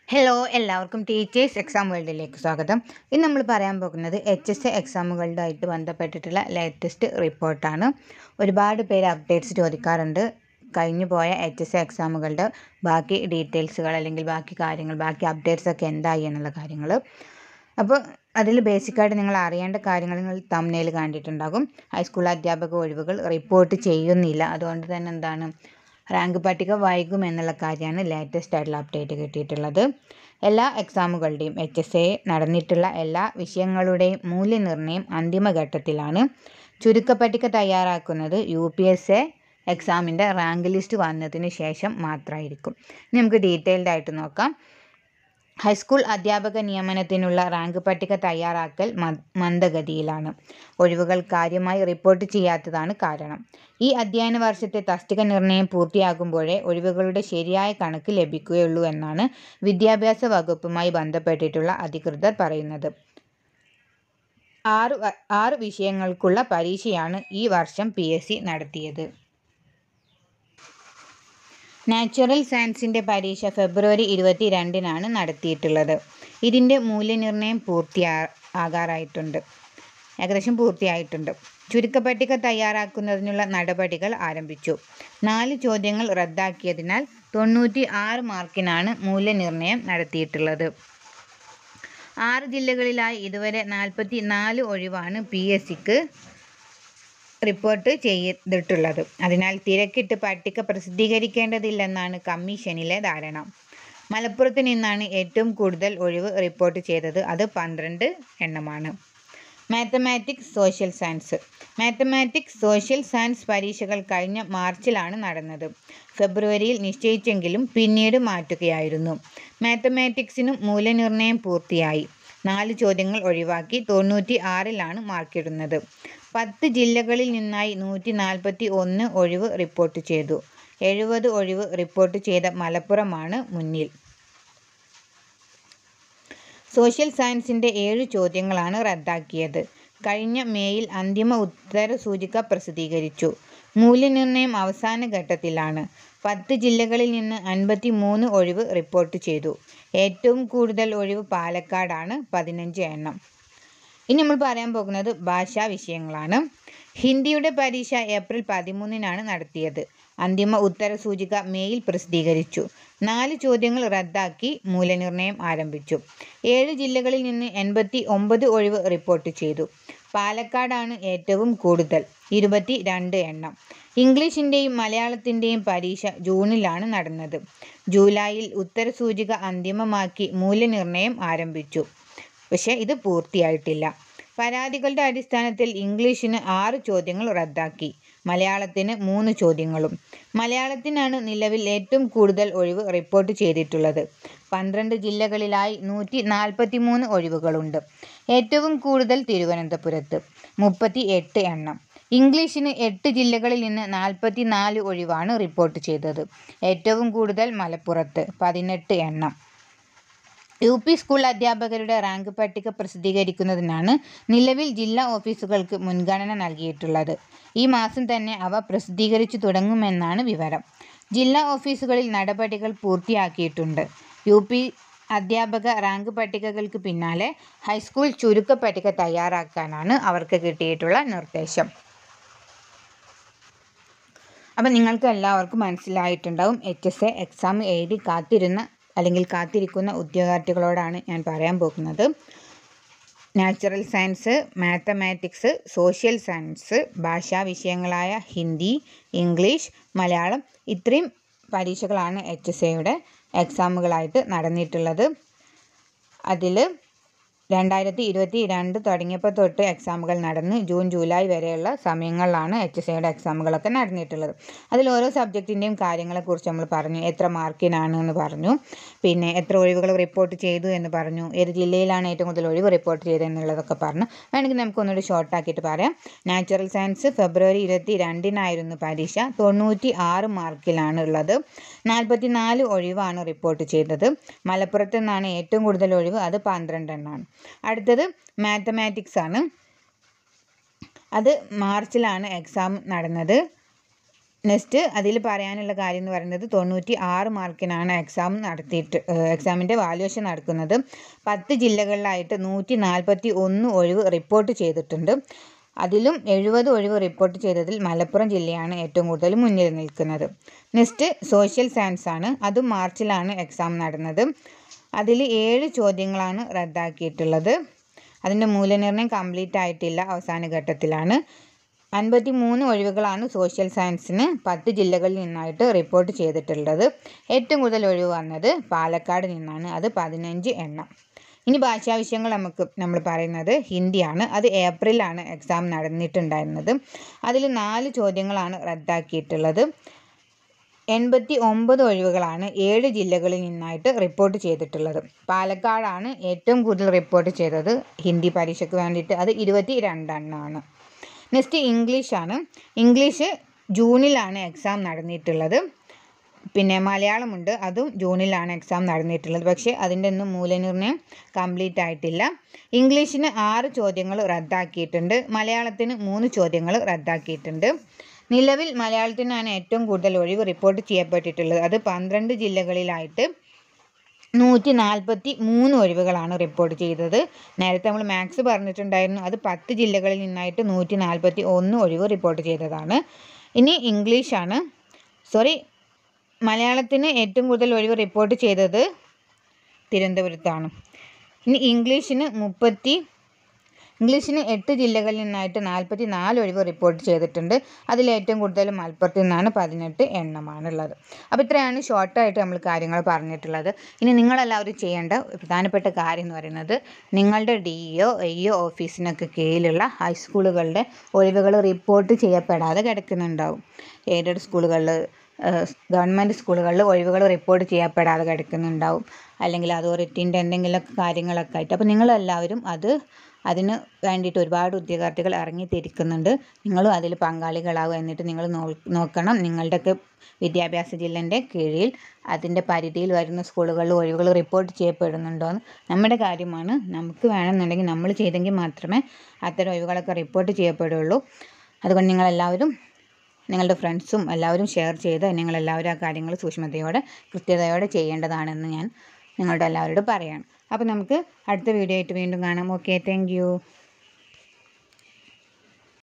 hello എല്ലാവർക്കും teachers exam വേൾഡിലേക്ക് സ്വാഗതം ഇന്ന് നമ്മൾ പറയാൻ പോകുന്നത് എച്ച് എസ് എ എക്സാമുകളുമായിട്ട് ബന്ധപ്പെട്ടിട്ടുള്ള ലേറ്റസ്റ്റ് റിപ്പോർട്ടാണ് ഒരുപാട് പേര് അപ്ഡേറ്റ്സ് ചോദിക്കാറുണ്ട് കഴിഞ്ഞു പോയ എച്ച് എസ് എ എക്സാമുകളുടെ ബാക്കി ഡീറ്റെയിൽസുകൾ അല്ലെങ്കിൽ ബാക്കി കാര്യങ്ങൾ ബാക്കി അപ്ഡേറ്റ്സ് ഒക്കെ എന്തായി എന്നുള്ള കാര്യങ്ങൾ അപ്പോൾ അതിൽ ബേസിക്കായിട്ട് നിങ്ങൾ അറിയേണ്ട കാര്യങ്ങൾ നിങ്ങൾ തമ്മിൽ കണ്ടിട്ടുണ്ടാകും ഹൈസ്കൂൾ അധ്യാപക ഒഴിവുകൾ റിപ്പോർട്ട് ചെയ്യുന്നില്ല അതുകൊണ്ട് തന്നെ എന്താണ് റാങ്ക് പട്ടിക വൈകും എന്നുള്ള കാര്യമാണ് ലേറ്റസ്റ്റ് ആയിട്ടുള്ള അപ്ഡേറ്റ് കിട്ടിയിട്ടുള്ളത് എല്ലാ എക്സാമുകളുടെയും എച്ച് എസ് എ നടന്നിട്ടുള്ള എല്ലാ വിഷയങ്ങളുടെയും മൂല്യനിർണ്ണയം അന്തിമഘട്ടത്തിലാണ് ചുരുക്കപ്പട്ടിക തയ്യാറാക്കുന്നത് യു പി എസ് എ എക്സാമിൻ്റെ റാങ്ക് ലിസ്റ്റ് വന്നതിന് ശേഷം മാത്രമായിരിക്കും ഇനി നമുക്ക് ഡീറ്റെയിൽഡ് ആയിട്ട് നോക്കാം ഹൈസ്കൂൾ അധ്യാപക നിയമനത്തിനുള്ള റാങ്ക് പട്ടിക തയ്യാറാക്കൽ മന്ദഗതിയിലാണ് ഒഴിവുകൾ കാര്യമായി റിപ്പോർട്ട് ചെയ്യാത്തതാണ് കാരണം ഈ അധ്യയന വർഷത്തെ തസ്തിക നിർണ്ണയം പൂർത്തിയാകുമ്പോഴേ ഒഴിവുകളുടെ ശരിയായ കണക്ക് ലഭിക്കുകയുള്ളൂ എന്നാണ് വിദ്യാഭ്യാസ വകുപ്പുമായി ബന്ധപ്പെട്ടിട്ടുള്ള അധികൃതർ പറയുന്നത് ആറ് ആറ് വിഷയങ്ങൾക്കുള്ള പരീക്ഷയാണ് ഈ വർഷം പി എസ് സി നടത്തിയത് നാച്ചുറൽ സയൻസിൻ്റെ പരീക്ഷ ഫെബ്രുവരി ഇരുപത്തി രണ്ടിനാണ് നടത്തിയിട്ടുള്ളത് ഇതിൻ്റെ മൂല്യനിർണ്ണയം പൂർത്തിയാ ആകാറായിട്ടുണ്ട് ഏകദേശം പൂർത്തിയായിട്ടുണ്ട് ചുരുക്കപ്പട്ടിക തയ്യാറാക്കുന്നതിനുള്ള നടപടികൾ ആരംഭിച്ചു നാല് ചോദ്യങ്ങൾ റദ്ദാക്കിയതിനാൽ തൊണ്ണൂറ്റി ആറ് മാർക്കിനാണ് മൂല്യനിർണ്ണയം നടത്തിയിട്ടുള്ളത് ആറ് ജില്ലകളിലായി ഇതുവരെ നാൽപ്പത്തി നാല് ഒഴിവാണ് പി എസ് സിക്ക് റിപ്പോർട്ട് ചെയ്തിട്ടുള്ളത് അതിനാൽ തിരക്കിട്ട് പട്ടിക പ്രസിദ്ധീകരിക്കേണ്ടതില്ലെന്നാണ് കമ്മീഷനിലെ ധാരണ മലപ്പുറത്ത് നിന്നാണ് ഏറ്റവും കൂടുതൽ ഒഴിവ് റിപ്പോർട്ട് ചെയ്തത് അത് പന്ത്രണ്ട് എണ്ണമാണ് mathematics social science mathematics social science പരീക്ഷകൾ കഴിഞ്ഞ മാർച്ചിലാണ് നടന്നത് ഫെബ്രുവരിയിൽ നിശ്ചയിച്ചെങ്കിലും പിന്നീട് മാറ്റുകയായിരുന്നു മാത്തമാറ്റിക്സിനും മൂല്യനിർണ്ണയം പൂർത്തിയായി നാല് ചോദ്യങ്ങൾ ഒഴിവാക്കി തൊണ്ണൂറ്റി ആറിലാണ് മാർക്കിടുന്നത് പത്ത് ജില്ലകളിൽ നിന്നായി നൂറ്റി നാൽപ്പത്തി ഒന്ന് ഒഴിവ് റിപ്പോർട്ട് ചെയ്തു എഴുപത് ഒഴിവ് റിപ്പോർട്ട് ചെയ്ത മലപ്പുറമാണ് മുന്നിൽ സോഷ്യൽ സയൻസിൻ്റെ ഏഴ് ചോദ്യങ്ങളാണ് റദ്ദാക്കിയത് കഴിഞ്ഞ മേയിൽ അന്തിമ ഉത്തര സൂചിക പ്രസിദ്ധീകരിച്ചു മൂല്യനിർണ്ണയം അവസാന ഘട്ടത്തിലാണ് പത്ത് ജില്ലകളിൽ നിന്ന് അൻപത്തി മൂന്ന് ഒഴിവ് റിപ്പോർട്ട് ചെയ്തു ഏറ്റവും കൂടുതൽ ഒഴിവ് പാലക്കാടാണ് പതിനഞ്ച് എണ്ണം ഇനി നമ്മൾ പറയാൻ പോകുന്നത് ഭാഷാ വിഷയങ്ങളാണ് ഹിന്ദിയുടെ പരീക്ഷ ഏപ്രിൽ പതിമൂന്നിനാണ് നടത്തിയത് അന്തിമ ഉത്തര സൂചിക മെയിൽ പ്രസിദ്ധീകരിച്ചു നാല് ചോദ്യങ്ങൾ റദ്ദാക്കി മൂല്യനിർണ്ണയം ആരംഭിച്ചു ഏഴ് ജില്ലകളിൽ നിന്ന് എൺപത്തി ഒമ്പത് ഒഴിവ് റിപ്പോർട്ട് ചെയ്തു പാലക്കാടാണ് ഏറ്റവും കൂടുതൽ ഇരുപത്തി രണ്ട് എണ്ണം ഇംഗ്ലീഷിൻ്റെയും മലയാളത്തിൻ്റെയും പരീക്ഷ ജൂണിലാണ് നടന്നത് ജൂലൈയിൽ ഉത്തര സൂചിക അന്തിമമാക്കി മൂല്യനിർണ്ണയം ആരംഭിച്ചു പക്ഷേ ഇത് പൂർത്തിയായിട്ടില്ല പരാതികളുടെ അടിസ്ഥാനത്തിൽ ഇംഗ്ലീഷിന് ആറ് ചോദ്യങ്ങൾ റദ്ദാക്കി മലയാളത്തിന് മൂന്ന് ചോദ്യങ്ങളും മലയാളത്തിനാണ് നിലവിൽ ഏറ്റവും കൂടുതൽ ഒഴിവ് റിപ്പോർട്ട് ചെയ്തിട്ടുള്ളത് പന്ത്രണ്ട് ജില്ലകളിലായി നൂറ്റി നാൽപ്പത്തി മൂന്ന് ഒഴിവുകളുണ്ട് ഏറ്റവും കൂടുതൽ തിരുവനന്തപുരത്ത് മുപ്പത്തി എട്ട് എണ്ണം ഇംഗ്ലീഷിന് എട്ട് ജില്ലകളിൽ നിന്ന് നാൽപ്പത്തി നാല് ഒഴിവാണ് റിപ്പോർട്ട് ചെയ്തത് ഏറ്റവും കൂടുതൽ മലപ്പുറത്ത് പതിനെട്ട് എണ്ണം യു പി സ്കൂൾ അധ്യാപകരുടെ റാങ്ക് പട്ടിക പ്രസിദ്ധീകരിക്കുന്നതിനാണ് നിലവിൽ ജില്ലാ ഓഫീസുകൾക്ക് മുൻഗണന നൽകിയിട്ടുള്ളത് ഈ മാസം തന്നെ അവ പ്രസിദ്ധീകരിച്ചു തുടങ്ങുമെന്നാണ് വിവരം ജില്ലാ ഓഫീസുകളിൽ നടപടികൾ പൂർത്തിയാക്കിയിട്ടുണ്ട് യു പി അധ്യാപക റാങ്ക് പട്ടികകൾക്ക് പിന്നാലെ ഹൈസ്കൂൾ ചുരുക്ക പട്ടിക തയ്യാറാക്കാനാണ് അവർക്ക് കിട്ടിയിട്ടുള്ള നിർദ്ദേശം അപ്പം നിങ്ങൾക്ക് എല്ലാവർക്കും മനസ്സിലായിട്ടുണ്ടാവും എച്ച് എസ് എ എക്സാം എഴുതി കാത്തിരുന്ന അല്ലെങ്കിൽ കാത്തിരിക്കുന്ന ഉദ്യോഗാർത്ഥികളോടാണ് ഞാൻ പറയാൻ പോകുന്നത് natural science mathematics social science ഭാഷാ വിഷയങ്ങളായ ഹിന്ദി ഇംഗ്ലീഷ് മലയാളം ഇത്രയും പരീക്ഷകളാണ് എച്ച് എസ് എയുടെ എക്സാമുകളായിട്ട് നടന്നിട്ടുള്ളത് അതിൽ രണ്ടായിരത്തി ഇരുപത്തി രണ്ട് തുടങ്ങിയപ്പോൾ തൊട്ട് എക്സാമുകൾ നടന്ന് ജൂൺ ജൂലൈ വരെയുള്ള സമയങ്ങളിലാണ് എച്ച് എസ് ഐയുടെ എക്സാമുകളൊക്കെ നടന്നിട്ടുള്ളത് അതിൽ ഓരോ സബ്ജക്റ്റിൻ്റെയും കാര്യങ്ങളെക്കുറിച്ച് നമ്മൾ പറഞ്ഞു എത്ര മാർക്കിനാണ് എന്ന് പറഞ്ഞു പിന്നെ എത്ര ഒഴിവുകൾ റിപ്പോർട്ട് ചെയ്തു എന്ന് പറഞ്ഞു ഏത് ജില്ലയിലാണ് ഏറ്റവും കൂടുതൽ ഒഴിവ് റിപ്പോർട്ട് ചെയ്തത് എന്നുള്ളതൊക്കെ പറഞ്ഞു വേണമെങ്കിൽ നമുക്ക് ഒന്നുകൂടി ഷോർട്ടാക്കിയിട്ട് പറയാം നാച്ചുറൽ സയൻസ് ഫെബ്രുവരി ഇരുപത്തി രണ്ടിനായിരുന്നു പരീക്ഷ തൊണ്ണൂറ്റി ആറ് മാർക്കിലാണ് ഉള്ളത് നാൽപ്പത്തി നാല് ഒഴിവാണ് റിപ്പോർട്ട് ചെയ്തത് മലപ്പുറത്ത് നിന്നാണ് ഏറ്റവും കൂടുതൽ ഒഴിവ് അത് പന്ത്രണ്ടെണ്ണമാണ് അടുത്തത് മാത്തമാറ്റിക്സ് ആണ് അത് മാർച്ചിലാണ് എക്സാം നടന്നത് നെക്സ്റ്റ് അതിൽ പറയാനുള്ള കാര്യം എന്ന് പറയുന്നത് തൊണ്ണൂറ്റി ആറ് മാർക്കിനാണ് എക്സാം നടത്തിയിട്ട് എക്സാമിൻ്റെ വാല്യുവേഷൻ നടക്കുന്നത് പത്ത് ജില്ലകളിലായിട്ട് നൂറ്റി നാൽപ്പത്തി ഒന്ന് ഒഴിവ് റിപ്പോർട്ട് ചെയ്തിട്ടുണ്ട് അതിലും എഴുപത് ഒഴിവ് റിപ്പോർട്ട് ചെയ്തതിൽ മലപ്പുറം ജില്ലയാണ് ഏറ്റവും കൂടുതൽ മുന്നിൽ നിൽക്കുന്നത് നെക്സ്റ്റ് സോഷ്യൽ സയൻസ് ആണ് അതും മാർച്ചിലാണ് എക്സാം നടന്നത് അതിൽ ഏഴ് ചോദ്യങ്ങളാണ് റദ്ദാക്കിയിട്ടുള്ളത് അതിൻ്റെ മൂല്യനിർണ്ണയം കംപ്ലീറ്റ് ആയിട്ടില്ല അവസാന ഘട്ടത്തിലാണ് അൻപത്തി മൂന്ന് ഒഴിവുകളാണ് സോഷ്യൽ സയൻസിന് പത്ത് ജില്ലകളിൽ നിന്നായിട്ട് റിപ്പോർട്ട് ചെയ്തിട്ടുള്ളത് ഏറ്റവും കൂടുതൽ ഒഴിവ് വന്നത് പാലക്കാട് നിന്നാണ് അത് പതിനഞ്ച് എണ്ണം ഇനി ഭാഷാ വിഷയങ്ങൾ നമുക്ക് നമ്മൾ പറയുന്നത് ഹിന്ദിയാണ് അത് ഏപ്രിലാണ് എക്സാം നടന്നിട്ടുണ്ടായിരുന്നത് അതിൽ നാല് ചോദ്യങ്ങളാണ് റദ്ദാക്കിയിട്ടുള്ളത് എൺപത്തി ഒമ്പത് ഒഴിവുകളാണ് ഏഴ് ജില്ലകളിൽ നിന്നായിട്ട് റിപ്പോർട്ട് ചെയ്തിട്ടുള്ളത് പാലക്കാടാണ് ഏറ്റവും കൂടുതൽ റിപ്പോർട്ട് ചെയ്തത് ഹിന്ദി പരീക്ഷയ്ക്ക് വേണ്ടിയിട്ട് അത് ഇരുപത്തി രണ്ടെണ്ണമാണ് നെക്സ്റ്റ് ഇംഗ്ലീഷാണ് ഇംഗ്ലീഷ് ജൂണിലാണ് എക്സാം നടന്നിട്ടുള്ളത് പിന്നെ മലയാളമുണ്ട് അതും ജൂണിലാണ് എക്സാം നടന്നിട്ടുള്ളത് പക്ഷേ അതിൻ്റെ ഒന്നും മൂല്യനിർണ്ണയം കംപ്ലീറ്റ് ആയിട്ടില്ല ഇംഗ്ലീഷിന് ആറ് ചോദ്യങ്ങൾ റദ്ദാക്കിയിട്ടുണ്ട് മലയാളത്തിന് മൂന്ന് ചോദ്യങ്ങൾ റദ്ദാക്കിയിട്ടുണ്ട് നിലവിൽ മലയാളത്തിനാണ് ഏറ്റവും കൂടുതൽ ഒഴിവ് റിപ്പോർട്ട് ചെയ്യപ്പെട്ടിട്ടുള്ളത് അത് പന്ത്രണ്ട് ജില്ലകളിലായിട്ട് നൂറ്റി നാൽപ്പത്തി മൂന്ന് ഒഴിവുകളാണ് റിപ്പോർട്ട് ചെയ്തത് നേരത്തെ നമ്മൾ മാത്സ് പറഞ്ഞിട്ടുണ്ടായിരുന്നു അത് പത്ത് ജില്ലകളിൽ നിന്നായിട്ട് നൂറ്റി നാൽപ്പത്തി ഒന്ന് ഒഴിവ് റിപ്പോർട്ട് ചെയ്തതാണ് ഇനി ഇംഗ്ലീഷാണ് സോറി മലയാളത്തിന് ഏറ്റവും കൂടുതൽ ഒഴിവ് റിപ്പോർട്ട് ചെയ്തത് തിരുവനന്തപുരത്താണ് ഇനി ഇംഗ്ലീഷിന് മുപ്പത്തി ഇംഗ്ലീഷിന് എട്ട് ജില്ലകളിൽ നിന്നായിട്ട് നാൽപ്പത്തി നാല് ഒഴിവ് റിപ്പോർട്ട് ചെയ്തിട്ടുണ്ട് അതിൽ ഏറ്റവും കൂടുതൽ മലപ്പുറത്ത് നിന്നാണ് പതിനെട്ട് എണ്ണമാണുള്ളത് അപ്പോൾ ഇത്രയാണ് ഷോർട്ടായിട്ട് നമ്മൾ കാര്യങ്ങൾ പറഞ്ഞിട്ടുള്ളത് ഇനി നിങ്ങളെല്ലാവരും ചെയ്യേണ്ട പ്രധാനപ്പെട്ട കാര്യം എന്ന് പറയുന്നത് നിങ്ങളുടെ ഡി ഒ ഐ ഒ ഓഫീസിനൊക്കെ കീഴിലുള്ള ഹൈസ്കൂളുകളുടെ ഒഴിവുകൾ റിപ്പോർട്ട് ചെയ്യപ്പെടാതെ കിടക്കുന്നുണ്ടാവും എയ്ഡഡ് സ്കൂളുകളിൽ ഗവൺമെൻറ് സ്കൂളുകളിൽ ഒഴിവുകൾ റിപ്പോർട്ട് ചെയ്യപ്പെടാതെ കിടക്കുന്നുണ്ടാവും അല്ലെങ്കിൽ അതോറിറ്റീൻ്റെ എന്തെങ്കിലുമൊക്കെ കാര്യങ്ങളൊക്കെ ആയിട്ട് അപ്പോൾ നിങ്ങളെല്ലാവരും അത് അതിന് വേണ്ടിയിട്ട് ഒരുപാട് ഉദ്യോഗാർത്ഥികൾ ഇറങ്ങിത്തിരിക്കുന്നുണ്ട് നിങ്ങളും അതിൽ പങ്കാളികളാവും എന്നിട്ട് നിങ്ങൾ നോക്കണം നിങ്ങളുടെയൊക്കെ വിദ്യാഭ്യാസ ജില്ലേൻ്റെ കീഴിൽ അതിൻ്റെ പരിധിയിൽ വരുന്ന സ്കൂളുകളിൽ ഒഴിവുകൾ റിപ്പോർട്ട് ചെയ്യപ്പെടുന്നുണ്ടോ എന്ന് നമ്മുടെ കാര്യമാണ് നമുക്ക് വേണമെന്നുണ്ടെങ്കിൽ നമ്മൾ ചെയ്തെങ്കിൽ മാത്രമേ അത്തരം ഒഴിവുകളൊക്കെ റിപ്പോർട്ട് ചെയ്യപ്പെടുള്ളൂ അതുകൊണ്ട് നിങ്ങളെല്ലാവരും നിങ്ങളുടെ ഫ്രണ്ട്സും എല്ലാവരും ഷെയർ ചെയ്ത് നിങ്ങളെല്ലാവരും ആ കാര്യങ്ങൾ സൂക്ഷ്മതയോടെ കൃത്യതയോടെ ചെയ്യേണ്ടതാണെന്ന് ഞാൻ നിങ്ങളുടെ എല്ലാവരോടും പറയാണ് അപ്പോൾ നമുക്ക് അടുത്ത വീഡിയോ ആയിട്ട് വീണ്ടും കാണാം ഓക്കെ താങ്ക്